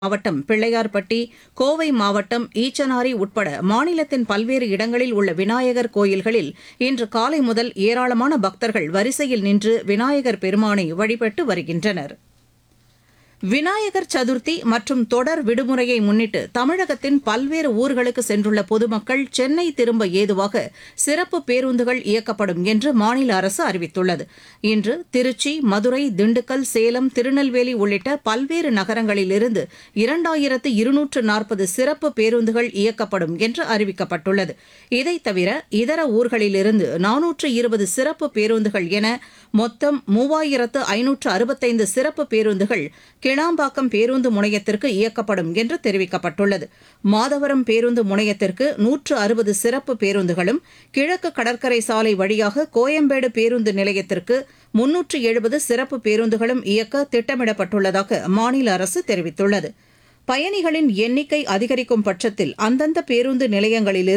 மாவட்டம் பிள்ளையார்பட்டி கோவை மாவட்டம் ஈச்சனாரி உட்பட மாநிலத்தின் பல்வேறு இடங்களில் உள்ள விநாயகர் கோயில்களில் இன்று காலை முதல் ஏராளமான பக்தர்கள் வரிசையில் நின்று விநாயகர் பெருமானை வழிபட்டு வருகின்றனர் விநாயகர் சதுர்த்தி மற்றும் தொடர் விடுமுறையை முன்னிட்டு தமிழகத்தின் பல்வேறு ஊர்களுக்கு சென்றுள்ள பொதுமக்கள் சென்னை திரும்ப ஏதுவாக சிறப்பு பேருந்துகள் இயக்கப்படும் என்று மாநில அரசு அறிவித்துள்ளது இன்று திருச்சி மதுரை திண்டுக்கல் சேலம் திருநெல்வேலி உள்ளிட்ட பல்வேறு நகரங்களிலிருந்து இரண்டாயிரத்து இருநூற்று நாற்பது சிறப்பு பேருந்துகள் இயக்கப்படும் என்று அறிவிக்கப்பட்டுள்ளது இதைத் தவிர இதர ஊர்களிலிருந்து நானூற்று இருபது சிறப்பு பேருந்துகள் என மொத்தம் மூவாயிரத்து ஐநூற்று அறுபத்தைந்து சிறப்பு பேருந்துகள் கிளாம்பாக்கம் பேருந்து முனையத்திற்கு இயக்கப்படும் என்று தெரிவிக்கப்பட்டுள்ளது மாதவரம் பேருந்து முனையத்திற்கு நூற்று அறுபது சிறப்பு பேருந்துகளும் கிழக்கு கடற்கரை சாலை வழியாக கோயம்பேடு பேருந்து நிலையத்திற்கு முன்னூற்று எழுபது சிறப்பு பேருந்துகளும் இயக்க திட்டமிடப்பட்டுள்ளதாக மாநில அரசு தெரிவித்துள்ளது பயணிகளின் எண்ணிக்கை அதிகரிக்கும் பட்சத்தில் அந்தந்த பேருந்து நிலையங்களிலிருந்து